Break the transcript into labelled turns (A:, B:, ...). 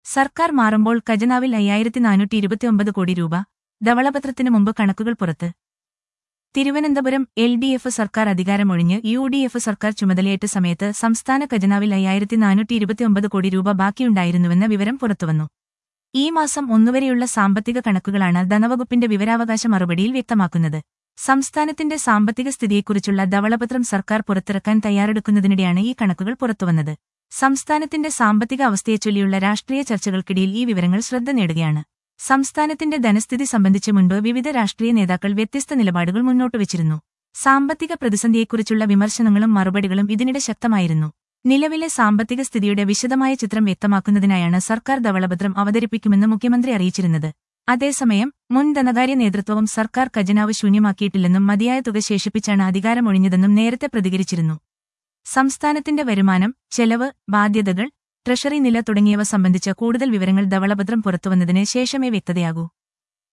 A: സർക്കാർ മാറുമ്പോൾ ഖജനാവിൽ അയ്യായിരത്തി നാനൂറ്റി ഇരുപത്തിയൊമ്പത് കോടി രൂപ ധവളപത്രത്തിനു മുമ്പ് കണക്കുകൾ പുറത്ത് തിരുവനന്തപുരം എൽ ഡി എഫ് സർക്കാർ അധികാരമൊഴിഞ്ഞ് യു ഡി എഫ് സർക്കാർ ചുമതലയേറ്റ സമയത്ത് സംസ്ഥാന ഖജനാവിൽ അയ്യായിരത്തി നാനൂറ്റി ഇരുപത്തിയൊമ്പത് കോടി രൂപ ബാക്കിയുണ്ടായിരുന്നുവെന്ന വിവരം പുറത്തുവന്നു ഈ മാസം ഒന്നുവരെയുള്ള സാമ്പത്തിക കണക്കുകളാണ് ധനവകുപ്പിന്റെ വിവരാവകാശ മറുപടിയിൽ വ്യക്തമാക്കുന്നത് സംസ്ഥാനത്തിന്റെ സാമ്പത്തിക സ്ഥിതിയെക്കുറിച്ചുള്ള ധവളപത്രം സർക്കാർ പുറത്തിറക്കാൻ തയ്യാറെടുക്കുന്നതിനിടെയാണ് ഈ കണക്കുകൾ പുറത്തുവന്നത് സംസ്ഥാനത്തിന്റെ സാമ്പത്തിക അവസ്ഥയെച്ചൊല്ലിയുള്ള രാഷ്ട്രീയ ചർച്ചകൾക്കിടയിൽ ഈ വിവരങ്ങൾ ശ്രദ്ധ നേടുകയാണ് സംസ്ഥാനത്തിന്റെ ധനസ്ഥിതി സംബന്ധിച്ച് മുൻപ് വിവിധ രാഷ്ട്രീയ നേതാക്കൾ വ്യത്യസ്ത നിലപാടുകൾ മുന്നോട്ടുവച്ചിരുന്നു സാമ്പത്തിക പ്രതിസന്ധിയെക്കുറിച്ചുള്ള വിമർശനങ്ങളും മറുപടികളും ഇതിനിടെ ശക്തമായിരുന്നു നിലവിലെ സാമ്പത്തിക സ്ഥിതിയുടെ വിശദമായ ചിത്രം വ്യക്തമാക്കുന്നതിനായാണ് സർക്കാർ ധവളപത്രം അവതരിപ്പിക്കുമെന്ന് മുഖ്യമന്ത്രി അറിയിച്ചിരുന്നത് അതേസമയം മുൻ ധനകാര്യ നേതൃത്വവും സർക്കാർ ഖജനാവ് ശൂന്യമാക്കിയിട്ടില്ലെന്നും മതിയായ തുക ശേഷിപ്പിച്ചാണ് അധികാരമൊഴിഞ്ഞതെന്നും നേരത്തെ പ്രതികരിച്ചിരുന്നു സംസ്ഥാനത്തിന്റെ വരുമാനം ചെലവ് ബാധ്യതകൾ ട്രഷറി നില തുടങ്ങിയവ സംബന്ധിച്ച കൂടുതൽ വിവരങ്ങൾ ധവളപത്രം പുറത്തുവന്നതിന് ശേഷമേ വ്യക്തതയാകൂ